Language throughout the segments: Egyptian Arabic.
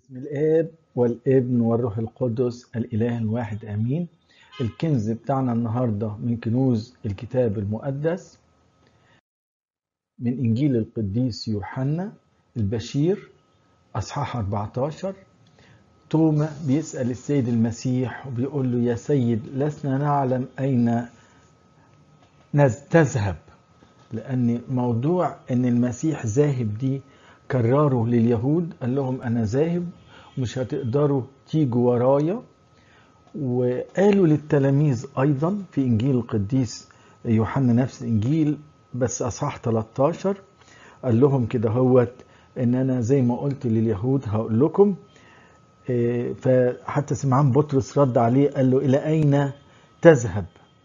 باسم الآب والابن والروح القدس الإله الواحد آمين الكنز بتاعنا النهاردة من كنوز الكتاب المقدس من إنجيل القديس يوحنا البشير أصحاح 14 توما بيسأل السيد المسيح وبيقول له يا سيد لسنا نعلم أين تذهب لأن موضوع أن المسيح ذاهب دي كرروا لليهود قال لهم أنا ذاهب مش هتقدروا تيجوا ورايا وقالوا للتلاميذ أيضا في إنجيل القديس يوحنا نفس الإنجيل بس أصحاح 13 قال لهم كده هوت إن أنا زي ما قلت لليهود هقول لكم فحتى سمعان بطرس رد عليه قال له إلى أين تذهب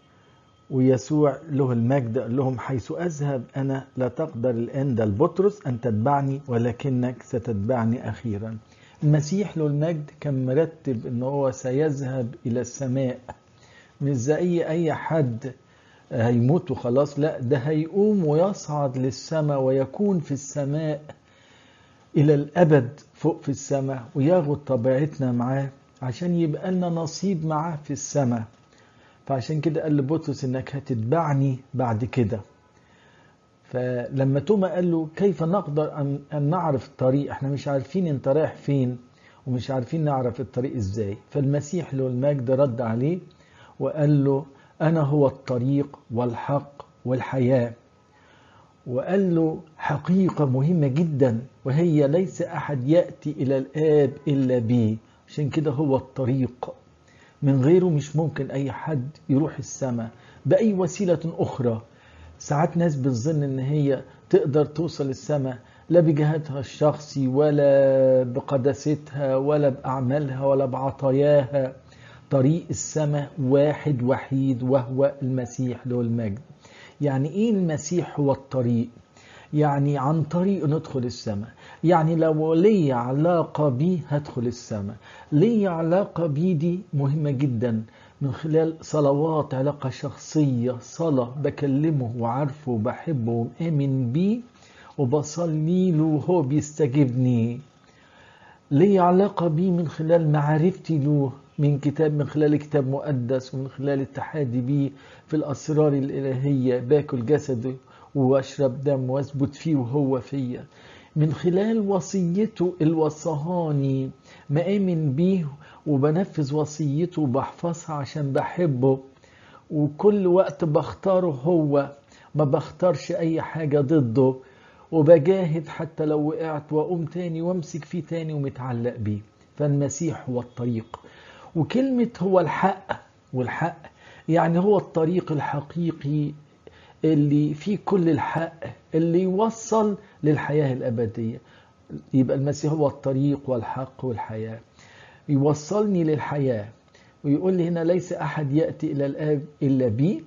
ويسوع له المجد قال لهم حيث أذهب أنا لا تقدر الآن ده البطرس أن تتبعني ولكنك ستتبعني أخيرا المسيح له المجد كان مرتب أنه هو سيذهب إلى السماء مش زي أي حد هيموت وخلاص لا ده هيقوم ويصعد للسماء ويكون في السماء إلى الأبد فوق في السماء وياخد طبيعتنا معاه عشان يبقى لنا نصيب معاه في السماء فعشان كده قال لبطرس انك هتتبعني بعد كده فلما توما قال له كيف نقدر ان, أن نعرف الطريق احنا مش عارفين انت رايح فين ومش عارفين نعرف الطريق ازاي فالمسيح له المجد رد عليه وقال له انا هو الطريق والحق والحياه وقال له حقيقه مهمه جدا وهي ليس احد ياتي الى الاب الا بي عشان كده هو الطريق من غيره مش ممكن أي حد يروح السماء بأي وسيلة أخرى ساعات ناس بتظن إن هي تقدر توصل السماء لا بجهادها الشخصي ولا بقداستها ولا بأعمالها ولا بعطاياها طريق السماء واحد وحيد وهو المسيح له المجد يعني إيه المسيح هو الطريق يعني عن طريق ندخل السماء يعني لو لي علاقة بيه هدخل السماء لي علاقة بيه دي مهمة جدا من خلال صلوات علاقة شخصية صلاة بكلمه وعارفه وبحبه ومآمن بيه وبصلي له وهو بيستجيبني لي علاقة بيه من خلال معرفتي له من كتاب من خلال كتاب مقدس ومن خلال اتحادي بيه في الأسرار الإلهية باكل جسده واشرب دم واثبت فيه وهو فيا من خلال وصيته الوصهاني مآمن بيه وبنفذ وصيته وبحفظها عشان بحبه وكل وقت بختاره هو ما بختارش أي حاجة ضده وبجاهد حتى لو وقعت وأقوم تاني وامسك فيه تاني ومتعلق بيه فالمسيح هو الطريق وكلمة هو الحق والحق يعني هو الطريق الحقيقي اللي فيه كل الحق اللي يوصل للحياة الأبدية يبقى المسيح هو الطريق والحق والحياة يوصلني للحياة ويقول لي هنا ليس أحد يأتي إلى الآب إلا بي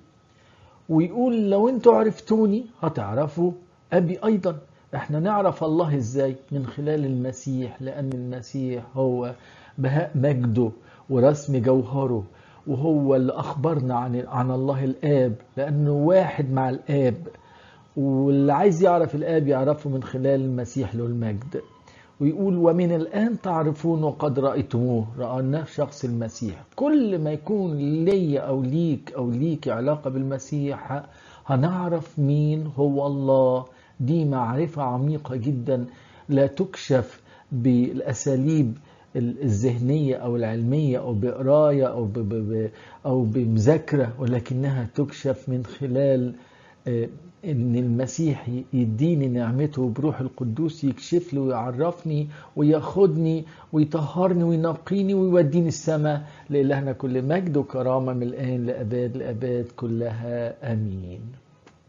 ويقول لو انتوا عرفتوني هتعرفوا أبي أيضا احنا نعرف الله ازاي من خلال المسيح لأن المسيح هو بهاء مجده ورسم جوهره وهو اللي أخبرنا عن عن الله الآب لأنه واحد مع الآب واللي عايز يعرف الآب يعرفه من خلال المسيح له المجد ويقول ومن الآن تعرفون وقد رأيتموه رأيناه في شخص المسيح كل ما يكون لي أو ليك أو ليك علاقة بالمسيح هنعرف مين هو الله دي معرفة عميقة جدا لا تكشف بالأساليب الذهنية أو العلمية أو بقراية أو ب ب أو بمذاكرة ولكنها تكشف من خلال إن المسيح يديني نعمته بروح القدوس يكشف لي ويعرفني وياخدني ويطهرني وينقيني ويوديني السماء لإلهنا كل مجد وكرامة من الآن لأباد لأباد كلها آمين